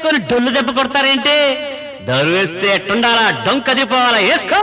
పట్టుకొని డొల్లు దెబ్బ కొడతారేంటి దరు వేస్తే ఎట్టుండాలా డొంక దిపోవాలా వేసుకో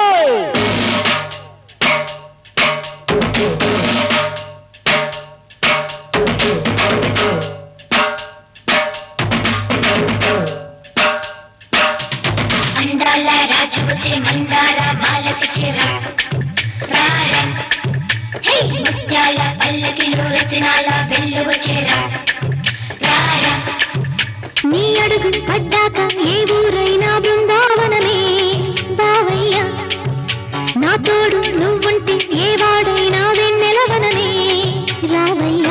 అందాల రాజుకుచే మందార మాలకి చిర రార హే ముత్యాల పల్లకిలో రత్నాల వెల్లువ చిర రార నీ అడుగు పడ్డాక ఏ ఊరైనా బృందావనమే బావయ్య నా తోడు నువ్వుంటే ఏ వాడైనా వెన్నెలవననే రావయ్య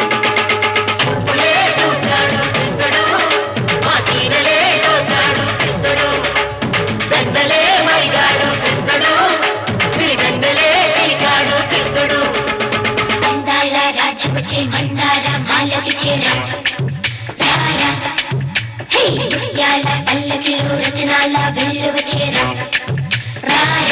అందాల రాజుకుచే మందార మాలకి చిర రార హే ముత్యాల పల్లకిలో రత్నాల వెల్లువ చిర రార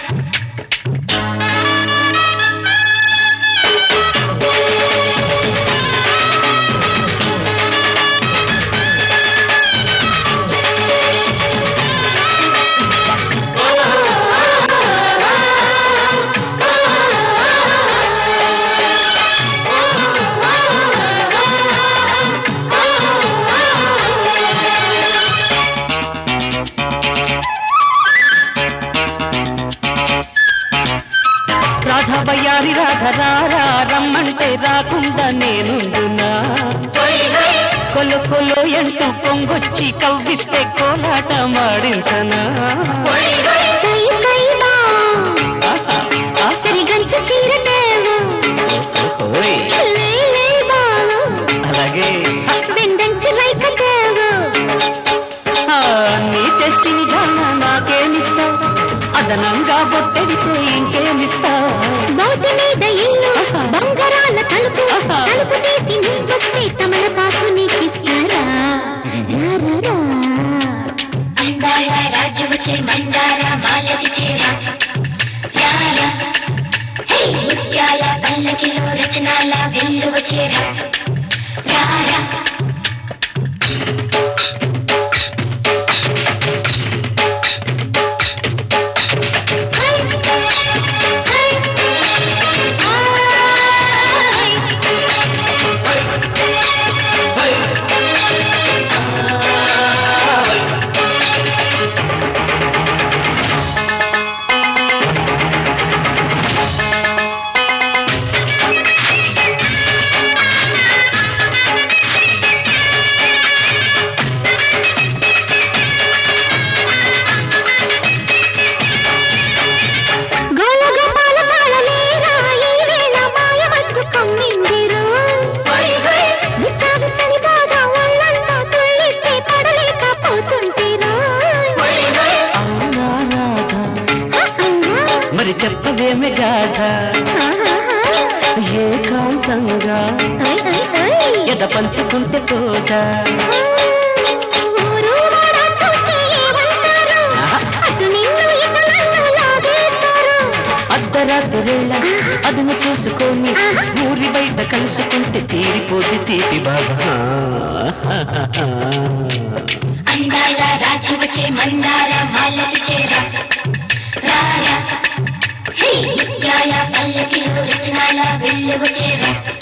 రాధ బయ్యారి రాధ రారా రమ్మంటే రాకుండా నేనుండునా కొలు కొలు ఎంటూ పొంగొచ్చి కవ్విస్తే కోలాట మాడించనా సై సై బా ఆహా, ఆ, సరిగంచు చీర తేవు ఓయ్, లే లే బావు అలాగే వెండంచు రైక తేవు ఆ, నీ తెస్తిని జాన నాకేమిస్తా అదనంగా బొట్టెడితే ఇంకేమిస్తా బాటి మీద ఇల్లు బంగారాల తలుపు తలుపు తీసి నువ్వొస్తే తమలపాకు నీకిస్తారా రారా అందాల రాజువచే మందార మాలకి చీర రార హే ముత్యాల పల్లకిలో రత్నాల వెల్లువ చీర రార గోల గోపాల కాలలేరా ఈ వేళ మాయమట్టు కమ్మిందిరు విచ్చా విచ్చని బాగా ఒళ్ళంతా తుళ్ళిస్తే పడలేకపోతుంటిరు అవునా రాధ మరి చెప్పవేమి గాథ ఏకాంతంగా ఎద పంచుకుంటే పోగా ఊరు వాడ చూస్తే ఏమంటారు అటు నిన్ను ఇటు నన్ను లాగేస్తారు అర్ధరాత్రివేళ అదును చూసుకొని ఊరి బయట కలుసుకుంటే తీరిపోతే తీపి బాబా అందాల రాజువచే మందార మాలకి చీర రార హే ముత్యాల పల్లకిలో రత్నాల వెల్లువ చీర